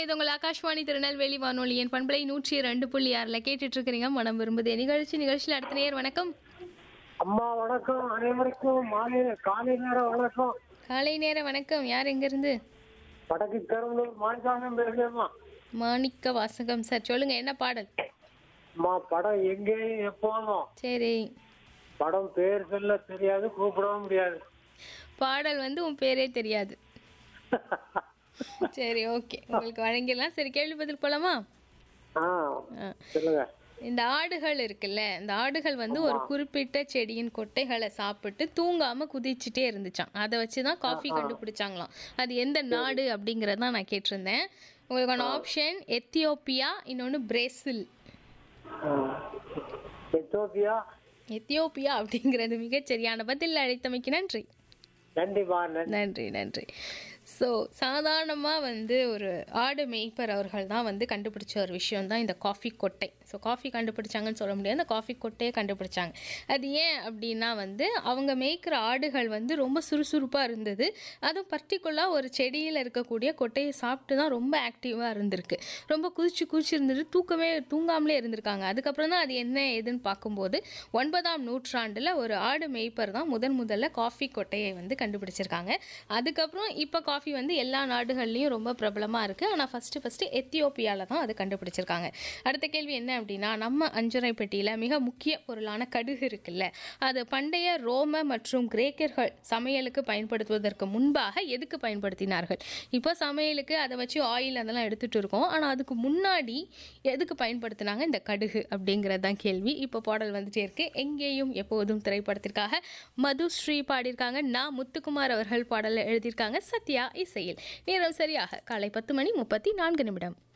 இது உங்கள் ஆகாஷ்வாணி திருநெல்வேலி வானொலியின் பண்பலை நூற்றி ரெண்டு புள்ளி ஆறில் கேட்டுட்டு இருக்கிறீங்க மனம் விரும்புதே நிகழ்ச்சி நிகழ்ச்சியில் அடுத்த நேர் வணக்கம் அம்மா வணக்கம் அனைவருக்கும் மாலை காலை நேரம் வணக்கம் காலை நேர வணக்கம் யார் எங்கேருந்து வடக்கு பெரம்பலூர் மாணிக்காமம் பேசுறேம்மா மாணிக்க வாசகம் சார் சொல்லுங்க என்ன பாடல் அம்மா படம் எங்கேயும் எப்போதும் சரி படம் பேர் சொல்ல தெரியாது கூப்பிடவும் முடியாது பாடல் வந்து உன் பேரே தெரியாது சரி ஓகே உங்களுக்கு வழங்கிடலாம் சரி கேள்வி பதில் போலாமா ஆ ஆ. சொல்லுங்க இந்த ஆடுகள் இருக்குல்ல இந்த ஆடுகள் வந்து ஒரு குறிப்பிட்ட செடியின் கொட்டைகளை சாப்பிட்டு தூங்காம குதிச்சுட்டே இருந்துச்சாம் அதை வச்சு தான் காஃபி கண்டுபிடிச்சாங்களாம் அது எந்த நாடு அப்படிங்கறத தான் நான் கேட்டிருந்தேன் உங்களுக்கான ஆப்ஷன் எத்தியோப்பியா இன்னொன்று பிரேசில் ஆ. எத்தோப்பியா எத்தியோப்பியா அப்படிங்கிறது மிகச்சரியான பதில் அழைத்தமைக்கு நன்றி நன்றிம்மா நன்றி நன்றி நன்றி ஸோ சாதாரணமாக வந்து ஒரு ஆடு மேய்ப்பர் அவர்கள் தான் வந்து கண்டுபிடிச்ச ஒரு விஷயம் தான் இந்த காஃபி கொட்டை ஸோ காஃபி கண்டுபிடிச்சாங்கன்னு சொல்ல முடியாது அந்த காஃபி கொட்டையை கண்டுபிடிச்சாங்க அது ஏன் அப்படின்னா வந்து அவங்க மேய்க்கிற ஆடுகள் வந்து ரொம்ப சுறுசுறுப்பாக இருந்தது அதுவும் பர்டிகுலராக ஒரு செடியில் இருக்கக்கூடிய கொட்டையை சாப்பிட்டு தான் ரொம்ப ஆக்டிவாக இருந்திருக்கு ரொம்ப குதிச்சு குதிச்சு இருந்துட்டு தூக்கமே தூங்காமலே இருந்திருக்காங்க அதுக்கப்புறம் தான் அது என்ன ஏதுன்னு பார்க்கும்போது ஒன்பதாம் நூற்றாண்டில் ஒரு ஆடு மேய்ப்பர் தான் முதன் முதல்ல காஃபி கொட்டையை வந்து கண்டுபிடிச்சிருக்காங்க அதுக்கப்புறம் இப்போ காஃபி வந்து எல்லா நாடுகள்லையும் ரொம்ப பிரபலமாக இருக்குது ஆனால் ஃபஸ்ட்டு ஃபஸ்ட்டு எத்தியோப்பியாவில் தான் அது கண்டுபிடிச்சிருக்காங்க அடுத்த கேள்வி என்ன அப்படின்னா நம்ம அஞ்சரை பெட்டியில் மிக முக்கிய பொருளான கடுகு இருக்குல்ல அது பண்டைய ரோம மற்றும் கிரேக்கர்கள் சமையலுக்கு பயன்படுத்துவதற்கு முன்பாக எதுக்கு பயன்படுத்தினார்கள் இப்போ சமையலுக்கு அதை வச்சு ஆயில் அதெல்லாம் எடுத்துகிட்டு இருக்கோம் ஆனால் அதுக்கு முன்னாடி எதுக்கு பயன்படுத்தினாங்க இந்த கடுகு அப்படிங்கிறது தான் கேள்வி இப்போ பாடல் வந்துட்டே இருக்கு எங்கேயும் எப்போதும் திரைப்படத்திற்காக மதுஸ்ரீ பாடியிருக்காங்க நான் முத்துக்குமார் அவர்கள் பாடலை எழுதியிருக்காங்க சத்யா இசையில் நேரம் சரியாக காலை பத்து மணி முப்பத்தி நான்கு நிமிடம்